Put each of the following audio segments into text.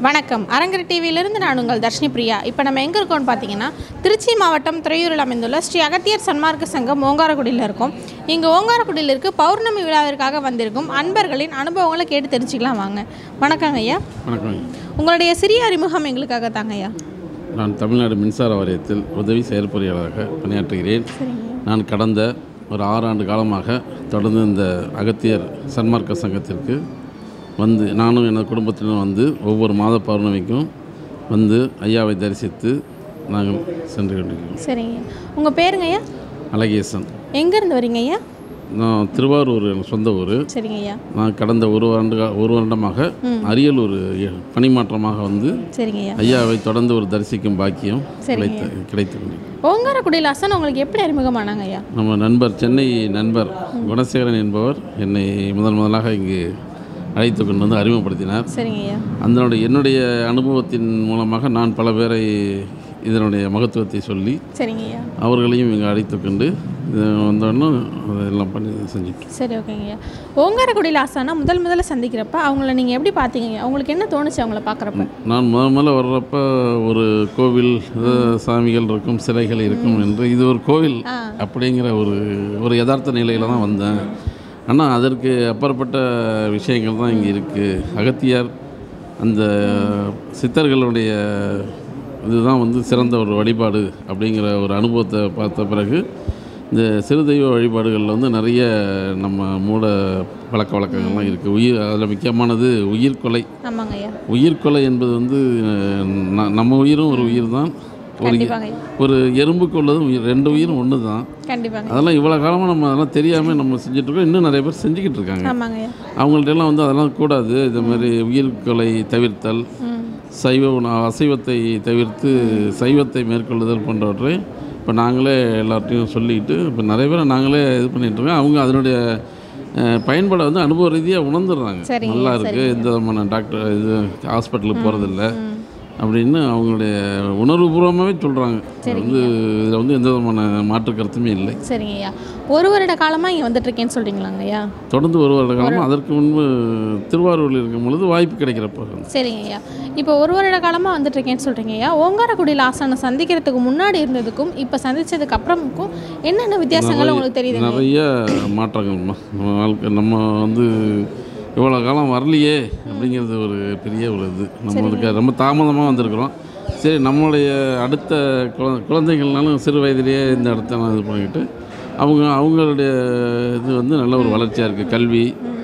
வணக்கம் அரங்கர் டிவியிலிருந்து நான் உங்கள் தர்ஷினி பிரியா இப்போ நம்ம எங்கே இருக்கோம்னு பார்த்தீங்கன்னா திருச்சி மாவட்டம் துறையூரில் அமைந்துள்ள ஸ்ரீ அகத்தியர் சன்மார்க்க சங்கம் ஓங்காரக்குடியில் இருக்கோம் இங்கே ஓங்காரக்குடியில் இருக்க பௌர்ணமி விழாவிற்காக வந்திருக்கும் அன்பர்களின் அனுபவங்களை கேட்டு தெரிஞ்சுக்கலாம் வாங்க வணக்கங்க ஐயா வணக்கம் உங்களுடைய சிறிய அறிமுகம் எங்களுக்காக தாங்க ஐயா நான் தமிழ்நாடு மின்சார வாரியத்தில் உதவி செயற்பொறியாளராக பணியாற்றுகிறேன் நான் கடந்த ஒரு ஆறாண்டு காலமாக தொடர்ந்து இந்த அகத்தியர் சன்மார்க்க சங்கத்திற்கு வந்து நானும் எனது குடும்பத்தினரும் வந்து ஒவ்வொரு மாத பௌர்ணமிக்கும் வந்து ஐயாவை தரிசித்து நாங்கள் சென்று கொண்டிருக்கிறோம் சரிங்க உங்கள் பேருங்க ஐயா அழகேசன் எங்கேருந்து வரீங்க ஐயா நான் திருவாரூர் எனக்கு சொந்த ஊர் சரிங்க ஐயா நான் கடந்த ஒரு ஆண்டு கா- ஒரு வருடமாக அரியலூர் எ- பணிமாற்றமாக வந்து சரிங்க ஐயா ஐயாவை தொடர்ந்து ஒரு தரிசிக்கும் பாக்கியம் சரிங்க. கிடைத்து கிடைத்து கொண்டிருக்கிறது. ஓங்காரக்குடியில் அசன் உங்களுக்கு எப்படி அறிமுகமானாங்க ஐயா நம்ம நண்பர் சென்னை நண்பர் குணசேகரன் என்பவர் என்னை முதன் முதலாக இங்கு அழைத்து கொண்டு வந்து அறிமுகப்படுத்தினார் சரிங்க ஐயா அதனுடைய என்னுடைய அனுபவத்தின் மூலமாக நான் பல பேரை இதனுடைய மகத்துவத்தை சொல்லி சரிங்க ஐயா அவர்களையும் இங்கே அழைத்து கொண்டு இது வந்தோடனே அதெல்லாம் பண்ணி செஞ்சுட்டோம் சரி ஓகேங்க ஐயா ஓங்காரக்குடியில் ஆசானா முதல் முதல்ல சந்திக்கிறப்ப அவங்கள நீங்கள் எப்படி பார்த்தீங்க ஐயா? உங்களுக்கு என்ன தோணுச்சு அவங்கள பார்க்குறப்ப நான் முத முதல்ல வர்றப்ப ஒரு கோவில் அஹ், சாமிகள் இருக்கும் சிலைகள் இருக்கும் என்று இது ஒரு கோவில் ஆ. அப்படிங்கிற ஒரு ஒரு யதார்த்த நிலையில் தான் வந்தேன் ஆனால் அதற்கு அப்பாற்பட்ட விஷயங்கள் தான் இங்கே இருக்குது அகத்தியார் அந்த சித்தர்களுடைய இதுதான் வந்து சிறந்த ஒரு வழிபாடு அப்படிங்கிற ஒரு அனுபவத்தை பார்த்த பிறகு இந்த சிறு தெய்வ வழிபாடுகளில் வந்து நிறைய நம்ம மூட பழக்க வழக்கங்கள்லாம் இருக்குது உயிர் அதில் முக்கியமானது உயிர்கொலை ஆமாங்க ஐயா உயிர்கொலை என்பது வந்து அஹ், ந- நம்ம உயிரும் ஒரு உயிர் தான் ஒரு கண்டிப்பாங்க ஐயா ஒரு எறும்புக்கு உள்ளதும் உயிர் ரெண்டு உயிரும் ஒன்று தான் கண்டிப்பாங்க அதெல்லாம் இவ்வளோ காலமாக நம்ம அதெல்லாம் தெரியாமல் நம்ம செஞ்சுட்டு இருக்கோம் இன்னும் நிறைய பேர் செஞ்சுக்கிட்டு இருக்காங்க ஆமாங்க ஐயா அவங்கள்ட்ட எல்லாம் வந்து அதெல்லாம் கூடாது இது மாதிரி உயிர்கொலை தவிர்த்தல் ம் சைவ உணவு அசைவத்தை தவிர்த்து சைவத்தை மேற்கொள்ளுதல் போன்றவற்றை இப்போ நாங்களே எல்லார்ட்டையும் சொல்லிக்கிட்டு இப்போ நிறைய பேரை நாங்களே இது பண்ணிட்டு இருக்கோம் அவங்க அதனுடைய அஹ், பயன்பாடை வந்து அனுபவ ரீதியாக உணர்ந்துடுறாங்க சரிங்க, நல்லா இருக்குது எந்த விதமான டாக்டர் இது ஹாஸ்பிட்டலுக்கு போகிறதில்ல அப்படின்னு அவங்களுடைய உணர்வுபூர்வமாகவே சொல்கிறாங்க வந்து இதில் வந்து எந்த விதமான மாற்று கருத்துமே இல்லை சரிங்க ஐயா ஒரு வருட காலமாக இங்கே வந்துட்டு இருக்கேன்னு சொல்கிறீங்களாங்க ஐயா தொடர்ந்து ஒரு வருட காலமாக அதற்கு முன்பு திருவாரூரில் இருக்கும் பொழுது வாய்ப்பு கிடைக்கிறப்ப வந்து சரிங்க ஐயா இப்போ ஒரு வருட காலமாக வந்துட்டு இருக்கேன்னு சொல்கிறீங்க ஐயா ஓங்காரக்குடியில் ஆசானை சந்திக்கிறதுக்கு முன்னாடி இருந்ததுக்கும் இப்போ சந்திச்சதுக்கு அப்புறமுக்கும் என்னென்ன வித்தியாசங்கள் உங்களுக்கு தெரியுதுங்க நிறைய மாற்றங்கள்மா நம்ம வாழ்க்கை நம்ம வந்து இவ்வளோ காலம் வரலையே அப்படிங்கிறது ஒரு பெரிய ஒரு இது நம்மளுக்கு ரொம்ப தாமதமாக வந்திருக்கிறோம் சரி நம்மளுடைய அடுத்த குழ குழந்தைகள்னாலும் சிறு வயதிலேயே இந்த இடத்த நான் இது பண்ணிக்கிட்டு அவங்க அவங்களுடைய இது வந்து நல்ல ஒரு வளர்ச்சியாக இருக்குது கல்வி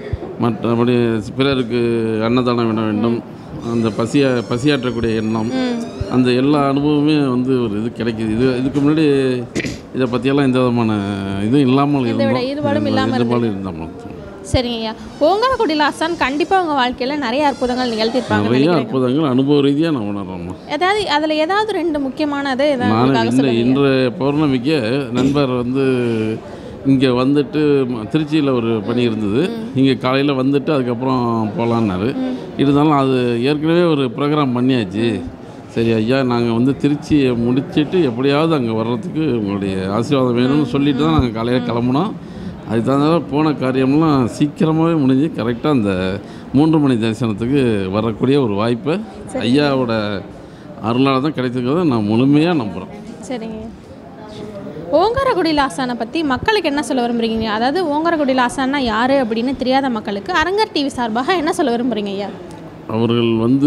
மற்றபடி பிறருக்கு அன்னதானம் விட வேண்டும் அந்த பசியா பசியாற்றக்கூடிய எண்ணம் அந்த எல்லா அனுபவமே வந்து ஒரு இது கிடைக்குது இது இதுக்கு முன்னாடி இதை பற்றியெல்லாம் எந்த விதமான இதுவும் இல்லாமல் இருந்தோம் ஈடுபாடும் இல்லாமல் ஈடுபாடு இருந்தோம் சரிங்க ஐயா ஓங்காரக்குடியில் ஆசான் கண்டிப்பாக உங்கள் வாழ்க்கையில் நிறைய அற்புதங்கள் நிகழ்த்திருப்பாங்க நிறைய அற்புதங்கள் அனுபவ ரீதியாக நான் உணர்றோம்மா ஏதாவது அதில் ஏதாவது ரெண்டு முக்கியமானது ஏதாவது நான் உங்களுக்காக இந்த சொல்லுங்க இன்றைய பௌர்ணமிக்கு நண்பர் வந்து இங்கே வந்துட்டு திருச்சியில் ஒரு பணி இருந்தது இங்கே காலையில் வந்துட்டு அதுக்கப்புறம் போகலான்னாரு இருந்தாலும் அது ஏற்கனவே ஒரு ப்ரோக்ராம் பண்ணியாச்சு சரி ஐயா நாங்கள் வந்து திருச்சியை முடிச்சிட்டு எப்படியாவது அங்கே வர்றதுக்கு உங்களுடைய ஆசீர்வாதம் வேணும்னு சொல்லிட்டு தான் நாங்கள் காலையில் கிளம்புனோம் அதுக்கு தகுந்த போன காரியம்லாம் சீக்கிரமாகவே முடிஞ்சு கரெக்டாக அந்த மூன்று மணி தரிசனத்துக்கு வரக்கூடிய ஒரு வாய்ப்பை ஐயாவோட அருளால் தான் கிடைச்சிருக்கிறத நான் முழுமையாக நம்புகிறேன் சரிங்க ஓங்காரக்குடியில் ஆசானை பற்றி மக்களுக்கு என்ன சொல்ல விரும்புறீங்க அதாவது ஓங்காரக்குடியில் ஆசான்னா யார் அப்படின்னு தெரியாத மக்களுக்கு அரங்கர் டிவி சார்பாக என்ன சொல்ல விரும்புறீங்க ஐயா அவர்கள் வந்து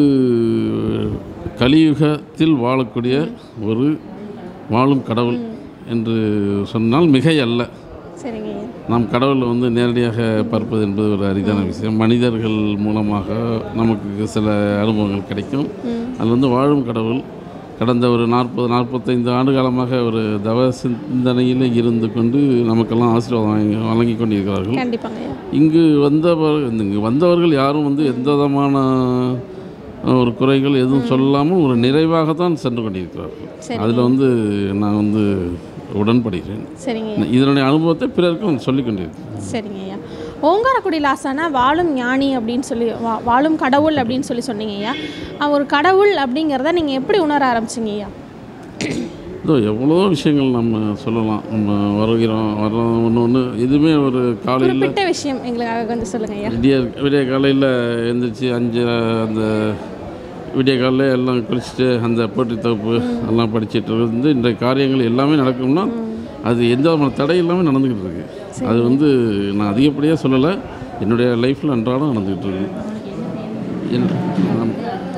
கலியுகத்தில் வாழக்கூடிய ஒரு வாழும் கடவுள் என்று சொன்னால் மிகை அல்ல சரிங்க ஐயா நாம் கடவுளை வந்து நேரடியாக பார்ப்பது என்பது ஒரு அரிதான விஷயம் மனிதர்கள் மூலமாக நமக்கு சில அனுபவங்கள் கிடைக்கும் அதில் வந்து வாழும் கடவுள் கடந்த ஒரு நாற்பது நாற்பத்தைந்து ஆண்டு காலமாக ஒரு தவ சிந்தனையில் இருந்து கொண்டு நமக்கெல்லாம் ஆசீர்வாதம் வழங்கி வழங்கி கொண்டிருக்கிறார்கள் கண்டிப்பாங்க ஐயா இங்கு வந்தவர் இங்கு வந்தவர்கள் யாரும் வந்து எந்த விதமான ஒரு குறைகள் எதுவும் சொல்லாமல் ஒரு நிறைவாகத்தான் சென்று கொண்டிருக்கிறார்கள் சரி. அதில் வந்து நான் வந்து உடன்படுகிறேன் சரிங்க ஐயா இதனுடைய அனுபவத்தை பிறருக்கும் சொல்லிக் கொண்டிருக்கிறேன் சரிங்க ஐயா ஓங்காரக்குடியில் ஆசானா வாழும் ஞானி அப்படின்னு சொல்லி வா வாழும் கடவுள் அப்படின்னு சொல்லி சொன்னீங்க ஐயா அஹ் ஒரு கடவுள் அப்படிங்கிறத நீங்கள் எப்படி உணர ஆரம்பிச்சிங்க ஐயா இதோ எவ்வளோ விஷயங்கள் நம்ம சொல்லலாம் நம்ம வருகிறோம் வர்றோம் ஒன்று ஒன்று எதுவுமே ஒரு காலையில் குறிப்பிட்ட விஷயம் எங்களுக்காக கொஞ்சம் சொல்லுங்க ஐயா விடிய விடிய காலையில் எழுந்திரிச்சு அஞ்சு அந்த விடிய காலையில் எல்லாம் குளிச்சுட்டு அந்த போட்டி தொகுப்பு எல்லாம் படிச்சுட்டு இருந்து இந்த காரியங்கள் எல்லாமே நடக்கும்னா அது எந்த விதமான தடை இல்லாமல் நடந்துக்கிட்டு இருக்கு அது வந்து நான் அதிகப்படியாக சொல்லலை என்னுடைய லைஃப்பில் அன்றாடம் நடந்துக்கிட்டு இருக்கு என்ன ஆம்.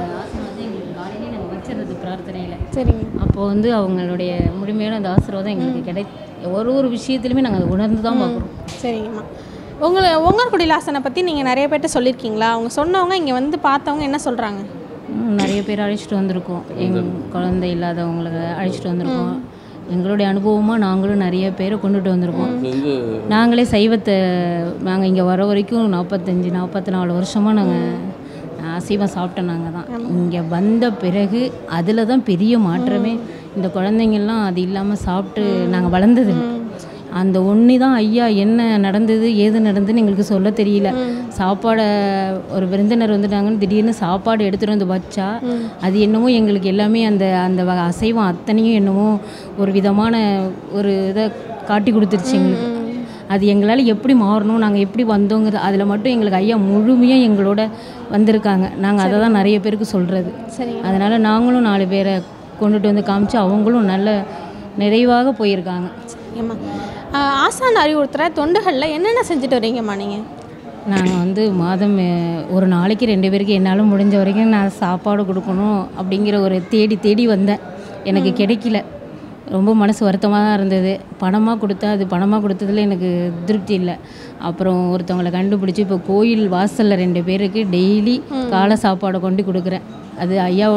காலையிலே நாங்கள் வச்சிருந்தது பிரார்த்தனையில் சரிங்க அப்போ வந்து அவங்களுடைய முழுமையான அந்த ஆசீர்வாதம் எங்களுக்கு கிடை ஒரு ஒரு விஷயத்துலையுமே நாங்கள் அதை உணர்ந்து தான் பார்க்குறோம் சரிங்கம்மா உங்களை ஓங்காரக்குடியில் ஆசனை பற்றி நீங்கள் நிறைய பேர்ட்ட சொல்லியிருக்கீங்களா அவங்க சொன்னவங்க இங்கே வந்து பார்த்தவங்க என்ன சொல்கிறாங்க ம், நிறைய பேர் அழைச்சிட்டு வந்திருக்கோம் எங் குழந்தை இல்லாதவங்களுக்கு அழைச்சிட்டு வந்திருக்கோம் எங்களுடைய அனுபவமாக நாங்களும் நிறைய பேரை கொண்டுட்டு வந்திருக்கோம் இது வந்து நாங்களே சைவத்தை நாங்கள் இங்கே வர வரைக்கும் நாற்பத்தஞ்சு நாற்பத்தி நாலு வருஷமாக நாங்கள் அசைவம் சாப்பிட்டோம் நாங்கள் தான் இங்கே வந்த பிறகு அதில் தான் பெரிய மாற்றமே இந்த குழந்தைங்கள்லாம் அது இல்லாமல் சாப்பிட்டு நாங்கள் வளர்ந்ததில்லை அந்த ஒன்று தான் ஐயா என்ன நடந்தது ஏது நடந்ததுன்னு எங்களுக்கு சொல்ல தெரியல சாப்பாடை ஒரு விருந்தினர் வந்துட்டாங்கன்னு திடீர்னு சாப்பாடு எடுத்துகிட்டு வந்து வச்சா அது என்னமோ எங்களுக்கு எல்லாமே அந்த அந்த வகை அசைவம் அத்தனையும் என்னமோ ஒரு விதமான ஒரு இதை காட்டி கொடுத்துருச்சு எங்களுக்கு அது எங்களால் எப்படி மாறணும் நாங்கள் எப்படி வந்தோங்கிறது அதில் மட்டும் எங்களுக்கு ஐயா முழுமையாக எங்களோட வந்திருக்காங்க நாங்கள் அதை தான் நிறைய பேருக்கு சொல்கிறது சரிங்க அதனால் நாங்களும் நாலு பேரை கொண்டுட்டு வந்து காமிச்சு அவங்களும் நல்ல நிறைவாக போயிருக்காங்க ஏம்மா ஆசான் அறிவுறுத்துற தொண்டுகளில் என்னென்ன செஞ்சுட்டு வரீங்கம்மா நீங்கள் நாங்கள் வந்து மாதம் அஹ், ஒரு நாளைக்கு ரெண்டு பேருக்கு என்னால் முடிஞ்ச வரைக்கும் நான் சாப்பாடு கொடுக்கணும் அப்படிங்கிற ஒரு தேடி தேடி வந்தேன் எனக்கு கிடைக்கல ரொம்ப மனசு வருத்தமாக தான் இருந்தது பணமாக கொடுத்தா அது பணமாக கொடுத்ததுல எனக்கு திருப்தி இல்லை அப்புறம் ஒருத்தவங்களை கண்டுபிடிச்சி இப்போ கோயில் வாசலில் ரெண்டு பேருக்கு டெய்லி காலை சாப்பாடை கொண்டு கொடுக்குறேன் அது ஐயா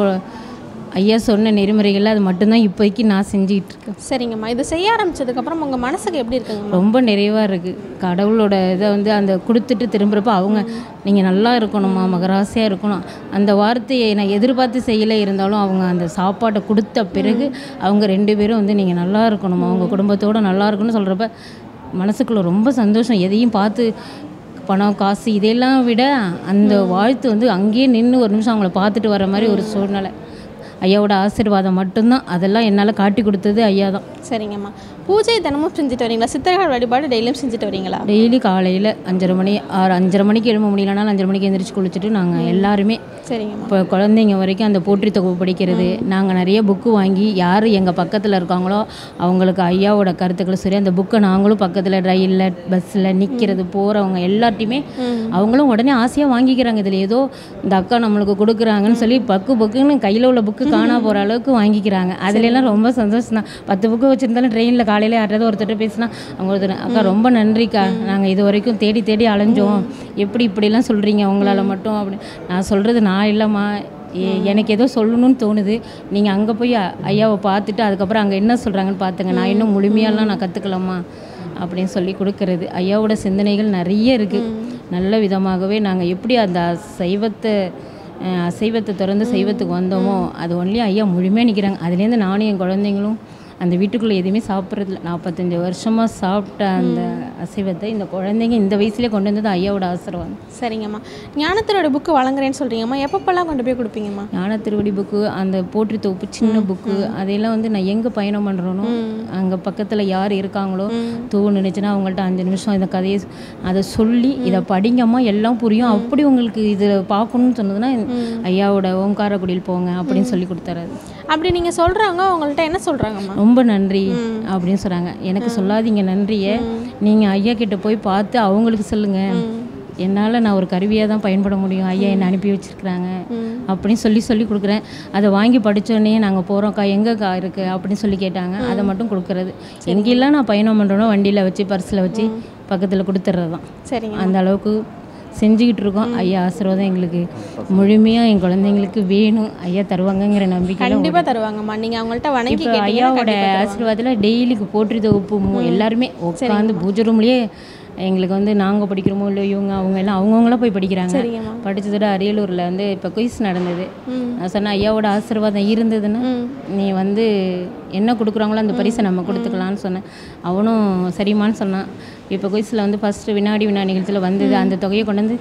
ஐயா சொன்ன நெறிமுறைகளில் அது மட்டும்தான் இப்போதைக்கு நான் செஞ்சுக்கிட்டு இருக்கேன் சரிங்கம்மா இது செய்ய ஆரம்பிச்சதுக்கப்புறம் உங்கள் மனசுக்கு எப்படி இருக்குங்கம்மா ரொம்ப நிறைவாக இருக்குது கடவுளோட இதை வந்து அந்த கொடுத்துட்டு திரும்புகிறப்ப அவங்க நீங்கள் நல்லா இருக்கணுமா மகராசியாக இருக்கணும் அந்த வார்த்தையை நான் எதிர்பார்த்து செய்யலை இருந்தாலும் அவங்க அந்த சாப்பாட்டை கொடுத்த பிறகு அவங்க ரெண்டு பேரும் வந்து நீங்கள் நல்லா இருக்கணுமா அவங்க குடும்பத்தோடு நல்லா இருக்கணும்னு சொல்கிறப்ப மனசுக்குள்ள ரொம்ப சந்தோஷம் எதையும் பார்த்து பணம் காசு இதையெல்லாம் விட அந்த வாழ்த்து வந்து அங்கேயே நின்று ஒரு நிமிஷம் அவங்கள பார்த்துட்டு வர மாதிரி ஒரு சூழ்நிலை ஐயாவோட ஆசீர்வாதம் மட்டும்தான் அதெல்லாம் என்னால் காட்டி கொடுத்தது ஐயா தான் சரிங்கம்மா பூஜை தினமும் செஞ்சுட்டு வரீங்களா சித்தர்கள் வழிபாடு டெய்லியும் செஞ்சுட்டு வரீங்களா டெய்லி காலையில் அஞ்சரை மணி ஆறு அஞ்சரை மணிக்கு எழும்ப முடியலனாலும் அஞ்சரை மணிக்கு எந்திரிச்சு குளிச்சுட்டு நாங்கள் எல்லாருமே சரிங்கம்மா இப்போ குழந்தைங்க வரைக்கும் அந்த போற்றி தொகுப்பு படிக்கிறது நாங்கள் நிறைய புக்கு வாங்கி யார் எங்கள் பக்கத்தில் இருக்காங்களோ அவங்களுக்கு ஐயாவோட கருத்துக்களை சரி அந்த புக்கை நாங்களும் பக்கத்தில் ரயிலில் பஸ்ஸில் நிற்கிறது போகிறவங்க எல்லார்ட்டையுமே அவங்களும் உடனே ஆசையாக வாங்கிக்கிறாங்க இதில் ஏதோ இந்த அக்கா நம்மளுக்கு கொடுக்குறாங்கன்னு சொல்லி பக்கு புக்குன்னு கையில் உள்ள புக்கு காணா போகிற அளவுக்கு வாங்கிக்கிறாங்க அதுல எல்லாம் ரொம்ப சந்தோஷம் தான் பத்து புக்கு வச்சுருந்தாலும் ட்ரெயினில் காலையில் யாராவது ஒருத்தர் பேசினா அவங்க ஒருத்தர் அக்கா ரொம்ப நன்றிக்கா நாங்கள் இது வரைக்கும் தேடி தேடி அலைஞ்சோம் எப்படி இப்படிலாம் சொல்கிறீங்க உங்களால் மட்டும் அப்படி நான் சொல்கிறது நான் இல்லைம்மா எ- எனக்கு ஏதோ சொல்லணும்னு தோணுது நீங்கள் அங்கே போய் அ- ஐயாவை பார்த்துட்டு அதுக்கப்புறம் அங்கே என்ன சொல்கிறாங்கன்னு பார்த்துங்க நான் இன்னும் முழுமையாலாம் நான் கற்றுக்கலாமா அப்படின்னு சொல்லி கொடுக்கறது ஐயாவோட சிந்தனைகள் நிறைய இருக்குது நல்ல விதமாகவே நாங்கள் எப்படி அந்த சைவத்தை அஹ், அசைவத்தை திறந்து சைவத்துக்கு வந்தோமோ அது ஒன்லி ஐயா முழுமையாக நிற்கிறாங்க அதுலேருந்து நானும் என் குழந்தைங்களும் அந்த வீட்டுக்குள்ளே எதுவுமே சாப்பிட்றதில்ல நாற்பத்தஞ்சு வருஷமாக சாப்பிட்ட அந்த அசைவத்தை இந்த குழந்தைங்க இந்த வயசுலேயே கொண்டு வந்தது ஐயாவோட ஆசீர்வாதம் சரிங்கம்மா ஞானத்தினோட புக்கு வழங்குறேன்னு சொல்கிறீங்கம்மா எப்பப்பெல்லாம் கொண்டு போய் கொடுப்பீங்கம்மா ஞான திருவடி புக்கு அந்த போற்றி தொகுப்பு சின்ன புக்கு அதையெல்லாம் வந்து நான் எங்கே பயணம் பண்ணுறேனோ அங்கே பக்கத்தில் யார் இருக்காங்களோ தூண் நினைச்சுன்னா அவங்கள்ட்ட அஞ்சு நிமிஷம் இந்த கதையை சொ- அதை சொல்லி இதை படிங்கம்மா எல்லாம் புரியும் அப்படி உங்களுக்கு இது பார்க்கணும்னு சொன்னதுன்னா ஐயாவோட ஓங்காரக்குடியில் போங்க அப்படின்னு சொல்லி கொடுத்தாரு அது. அப்படி நீங்கள் சொல்கிறவங்க உங்கள்கிட்ட என்ன சொல்கிறாங்கம்மா ரொம்ப நன்றி அப்படின்னு சொன்னாங்க எனக்கு சொல்லாதீங்க நன்றியை நீங்கள் ஐயா கிட்ட போய் பார்த்து அவங்களுக்கு சொல்லுங்க என்னால் நான் ஒரு கருவியாக தான் பயன்பட முடியும் ஐயா என்னை அனுப்பி வச்சிருக்கிறாங்க அப்படின்னு சொல்லி சொல்லி கொடுக்குறேன் அதை வாங்கி படித்தோடனே நாங்கள் போகிறோம்க்கா எங்கேக்கா இருக்குது அப்படின்னு சொல்லி கேட்டாங்க அதை மட்டும் கொடுக்குறது எங்கெல்லாம் நான் பயணம் பண்ணுறேனோ வண்டியில் வச்சு பர்ஸில் வச்சு பக்கத்தில் கொடுத்துட்றது தான் சரிங்க அந்த அளவுக்கு செஞ்சுக்கிட்டு இருக்கோம் ஐயா ஆசீர்வாதம் எங்களுக்கு முழுமையாக என் குழந்தைங்களுக்கு வேணும் ஐயா தருவாங்கங்கிற நம்பிக்கையில் கண்டிப்பாக தருவாங்கம்மா நீங்கள் அவங்கள்ட்ட வணங்கி இப்போ கேட்டீங்கன்னா ஐயாவோட கண்டிப்பா தருவாங்க. ஆசீர்வாதத்தில் டெய்லிக்கு போற்றி தொகுப்பு மு- எல்லாருமே உட்காந்து பூஜை ரூம்லேயே எங்களுக்கு வந்து நாங்கள் படிக்கிறோமோ இல்லை இவங்க அவங்க எல்லாம் அவங்கவுங்களாம் போய் படிக்கிறாங்க சரிங்கம்மா படித்ததோட அரியலூரில் வந்து இப்போ குயிஸ் நடந்தது நான் சொன்னேன் ஐயாவோட ஆசீர்வாதம் இருந்ததுன்னா நீ வந்து என்ன கொடுக்குறாங்களோ அந்த பரிசை நம்ம கொடுத்துக்கலான்னு சொன்னேன் அவனும் சரிம்மான்னு சொன்னான் இப்போ குயிஸில் வந்து ஃபஸ்ட்டு வினாடி வினா நிகழ்ச்சியில் வந்தது அந்த தொகையை கொண்டு வந்து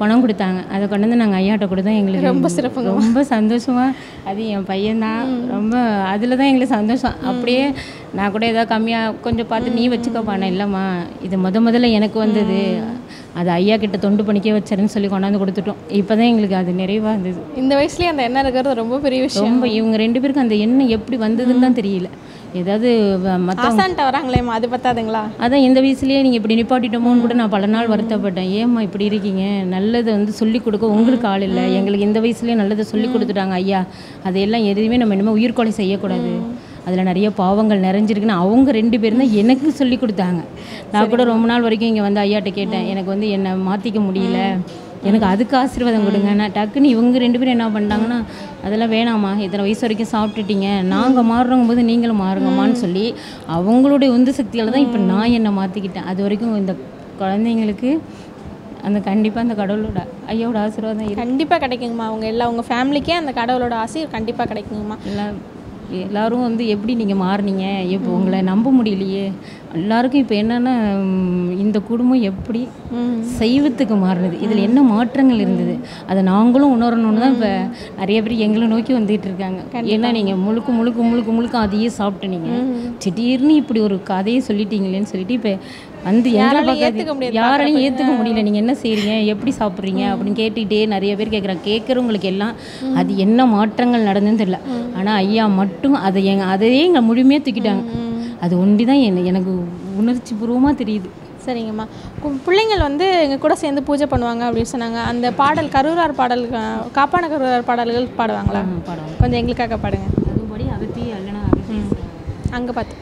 பணம் கொடுத்தாங்க அதை கொண்டு வந்து நாங்கள் ஐயாட்ட கொடுத்தோம் எங்களுக்கு ரொம்ப சிறப்புங்க. ரொம்ப சந்தோஷமாக அது என் பையன்தான் ரொம்ப அதில் தான் எங்களுக்கு சந்தோஷம் அப்படியே நான் கூட ஏதாவது கம்மியாக கொஞ்சம் பார்த்து நீ வச்சுக்கப்பானே இல்லைம்மா இது முத முதல்ல எனக்கு வந்தது அது ஐயா கிட்ட தொண்டு பணிக்கே வச்சிருன்னு சொல்லி கொண்டாந்து கொடுத்துட்டோம் இப்போ தான் எங்களுக்கு அது நிறைவாக இருந்தது இந்த வயசுலயே அந்த எண்ணம் இருக்கிறது ரொம்ப பெரிய விஷயம் ரொம்ப இவங்க ரெண்டு பேருக்கும் அந்த எண்ணம் எப்படி வந்ததுன்னு தான் தெரியல ஏதாவது மற்ற ஆசான்ட்ட வராங்களேம்மா அது பத்தாதுங்களா அதான் இந்த வயசுலயே நீங்கள் இப்படி நிப்பாட்டிட்டோமோன்னு கூட நான் பல நாள் வருத்தப்பட்டேன் ஏம்மா இப்படி இருக்கீங்க நல்லதை வந்து சொல்லி கொடுக்க உங்களுக்கு ஆள் இல்லை எங்களுக்கு இந்த வயசுலயே நல்லதை சொல்லி கொடுத்துட்டாங்க ஐயா அதையெல்லாம் எதுவுமே நம்ம இனிமேல் உயிர்கொலை செய்யக்கூடாது அதில் நிறைய பாவங்கள் நிறைஞ்சிருக்குன்னு அவங்க ரெண்டு பேரும் தான் எனக்கு சொல்லி கொடுத்தாங்க நான் கூட ரொம்ப நாள் வரைக்கும் இங்கே வந்து ஐயாட்ட கேட்டேன் எனக்கு வந்து என்னை மாற்றிக்க முடியல எனக்கு அதுக்கு ஆசீர்வாதம் கொடுங்க நான் டக்குன்னு இவங்க ரெண்டு பேரும் என்ன பண்ணிட்டாங்கன்னா அதெல்லாம் வேணாம்மா இத்தனை வயசு வரைக்கும் சாப்பிட்டுட்டீங்க நாங்கள் மாறுறோங்க போது நீங்களும் மாறுங்கம்மான்னு சொல்லி அவங்களுடைய உந்து சக்தியால் தான் இப்போ நான் என்னை மாற்றிக்கிட்டேன் அது வரைக்கும் இந்த குழந்தைங்களுக்கு அந்த கண்டிப்பாக அந்த கடவுளோட ஐயாவோட ஆசீர்வாதம் இருக்கு கண்டிப்பா கிடைக்குங்கம்மா அவங்க எல்லா உங்க ஃபேமிலிக்கே அந்த கடவுளோட ஆசை கண்டிப்பா கிடைக்குங்கம்மா எல்லாம் எல்லாரும் வந்து எப்படி நீங்கள் மாறுனீங்க இப்போ உங்களை நம்ப முடியலையே எல்லாருக்கும் இப்போ என்னென்னா இந்த குடும்பம் எப்படி சைவத்துக்கு மாறினது இதில் என்ன மாற்றங்கள் இருந்தது அதை நாங்களும் உணரணும்னு தான் இப்போ நிறைய பேர் எங்களை நோக்கி வந்துட்டு இருக்காங்க ஏன்னா நீங்கள் முழுக்க முழுக்க முழுக்க முழுக்க அதையே சாப்பிட்டு நீங்கள் திடீர்னு இப்படி ஒரு கதையை சொல்லிட்டீங்களேன்னு சொல்லிட்டு இப்போ வந்து எங்களை யாராலையும் பார்க்காது ஏத்துக்க முடியாது யாராலையும் ஏற்றுக்க முடியல நீங்கள் என்ன செய்கிறீங்க எப்படி சாப்பிட்றீங்க அப்படின்னு கேட்டுக்கிட்டே நிறைய பேர் கேட்குறாங்க கேட்குறவங்களுக்கு எல்லாம் அது என்ன மாற்றங்கள் நடந்ததுன்னு தெரியல ஆனால் ஐயா மட்டும் அதை எங்க அதையே எங்களை முழுமையாக தூக்கிட்டாங்க அது ஒண்டி தான் என்ன எனக்கு உணர்ச்சி பூர்வமாக தெரியுது சரிங்கம்மா கு- பிள்ளைங்கள் வந்து எங்கள் கூட சேர்ந்து பூஜை பண்ணுவாங்க அப்படின்னு சொன்னாங்க அந்த பாடல் கரூரார் பாடல் அஹ், காப்பான கரூரார் பாடல்கள் பாடுவாங்களா பாடம் கொஞ்சம் எங்களுக்காக பாடுங்க அதுபடி அகத்தி அல்லனா அகத்தி அங்கே பார்த்து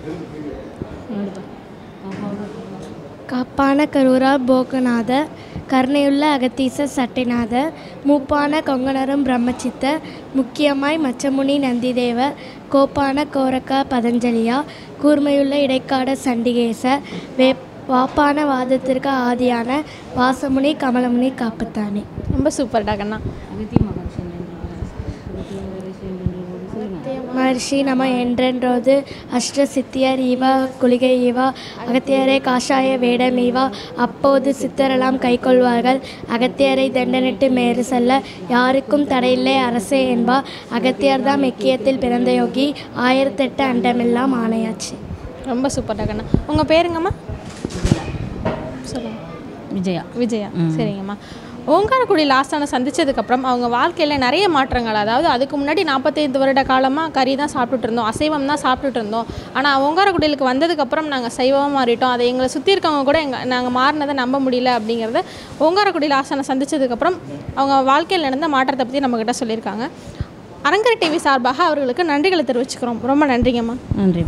காப்பான கரூரா போகநாத கருணையுள்ள அகத்தீச சட்டைநாத மூப்பான கொங்கணரும் பிரம்மச்சித்த முக்கியமாய் மச்சமுனி நந்திதேவ கோப்பான கோரக்கா பதஞ்சலியா கூர்மையுள்ள இடைக்காட சண்டிகேச வே வாப்பான வாதத்திற்கு ஆதியான வாசமுனி கமலமுனி காப்புத்தானே ரொம்ப சூப்பர்டா கண்ணா அகத்தி மகர்ஷி மகர்ஷி நம என்றென்றோது அஷ்ட சித்தியர் ஈவா குளிகை ஈவா அகத்தியரை காஷாய வேடம் ஈவா அப்போது சித்தரெல்லாம் கைக்கொள்வார்கள் அகத்தியரை தண்டனிட்டு மேறு செல்ல யாருக்கும் தடையில்லை அரசே என்பா அகத்தியர்தாம் எக்கியத்தில் பிறந்த யோகி ஆயிரத்தெட்டு அண்டமெல்லாம் ஆணையாச்சு ரொம்ப சூப்பர்டா கண்ணா உங்கள் பேருங்கம்மா சொல்லுங்க விஜயா விஜயா சரிங்கம்மா ஓங்காரக்குடியில் ஆஸ்தானை சந்திச்சதுக்கப்புறம் அவங்க வாழ்க்கையில் நிறைய மாற்றங்கள் அதாவது அதுக்கு முன்னாடி நாற்பத்தைந்து வருட காலமாக கறி தான் சாப்பிட்டுட்டு இருந்தோம் அசைவம் தான் சாப்பிட்டுட்டு இருந்தோம் ஆனால் ஓங்காரக்குடிலுக்கு வந்ததுக்கப்புறம் நாங்கள் சைவமாக மாறிட்டோம் அதை எங்களை சுற்றி இருக்கவங்க கூட எங்கள் நாங்கள் மாறினதை நம்ப முடியல அப்படிங்கிறத ஓங்காரக்குடியில் ஆஸ்தானை சந்திச்சதுக்கப்புறம் அவங்க வாழ்க்கையில் நடந்த மாற்றத்தை பற்றி நம்மக்கிட்ட சொல்லியிருக்காங்க அரங்கர் டிவி சார்பாக அவர்களுக்கு நன்றிகளை தெரிவிச்சுக்கிறோம் ரொம்ப நன்றிங்கம்மா நன்றி